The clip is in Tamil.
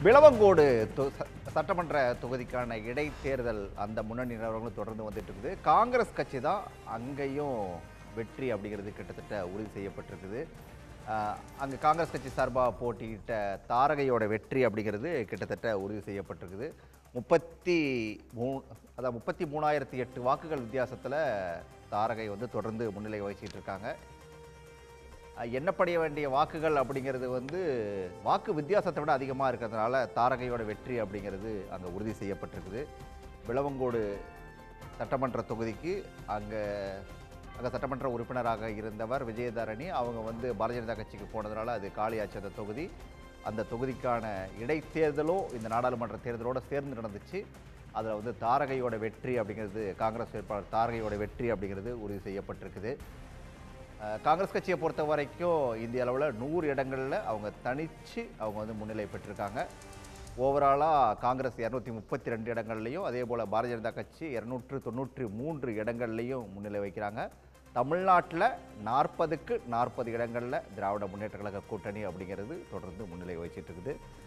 விளவங்கோடு தொ- ச- சட்டமன்ற தொகுதிக்கான இடைத்தேர்தல் அந்த முன்னணி நிலவரங்களும் தொடர்ந்து வந்துட்டு இருக்குது காங்கிரஸ் கட்சி தான் அங்கேயும் வெற்றி அப்படிங்கிறது கிட்டத்தட்ட உறுதி செய்யப்பட்டிருக்குது ஆஹ், அங்க காங்கிரஸ் கட்சி சார்பாக போட்டியிட்ட தாரகையோட வெற்றி அப்படிங்கிறது கிட்டத்தட்ட உறுதி செய்யப்பட்டிருக்குது முப்பத்தி மூ அதாவது முப்பத்தி மூணாயிரத்தி எட்டு வாக்குகள் வித்தியாசத்தில் தாரகை வந்து தொடர்ந்து முன்னிலை வகிச்சிட்டு இருக்காங்க அஹ் எண்ணப்பட வேண்டிய வாக்குகள் அப்படிங்கிறது வந்து வாக்கு வித்தியாசத்தை விட அதிகமாக இருக்கிறதுனால தாரகையோட வெற்றி அப்படிங்கிறது அங்கே உறுதி செய்யப்பட்டிருக்குது விளவங்கோடு சட்டமன்ற தொகுதிக்கு அங்கே அங்கே சட்டமன்ற உறுப்பினராக இருந்தவர் விஜயதாரணி அவங்க வந்து பாரதிய ஜனதா கட்சிக்கு போனதுனால அது காலியாச்சு அந்த தொகுதி அந்த தொகுதிக்கான இடைத்தேர்தலும் இந்த நாடாளுமன்ற தேர்தலோடு சேர்ந்து நடந்துச்சு அதில் வந்து தாரகையோட வெற்றி அப்படிங்கிறது காங்கிரஸ் வேட்பாளர் தாரகையோட வெற்றி அப்படிங்கிறது உறுதி செய்யப்பட்டிருக்குது அஹ் காங்கிரஸ் கட்சியை பொறுத்த வரைக்கும் இந்திய அளவில் நூறு இடங்களில் அவங்க தனிச்சு அவங்க வந்து முன்னிலை பெற்றிருக்காங்க ஓவராலாக காங்கிரஸ் இரநூத்தி முப்பத்தி ரெண்டு இடங்கள்லையும் அதே போல் பாரதிய ஜனதா கட்சி இரநூற்று தொண்ணூற்றி மூன்று இடங்கள்லையும் முன்னிலை வைக்கிறாங்க தமிழ்நாட்டில் நாற்பதுக்கு நாற்பது இடங்களில் திராவிட முன்னேற்ற கழக கூட்டணி அப்படிங்கிறது தொடர்ந்து முன்னிலை வகிச்சிட்டு இருக்குது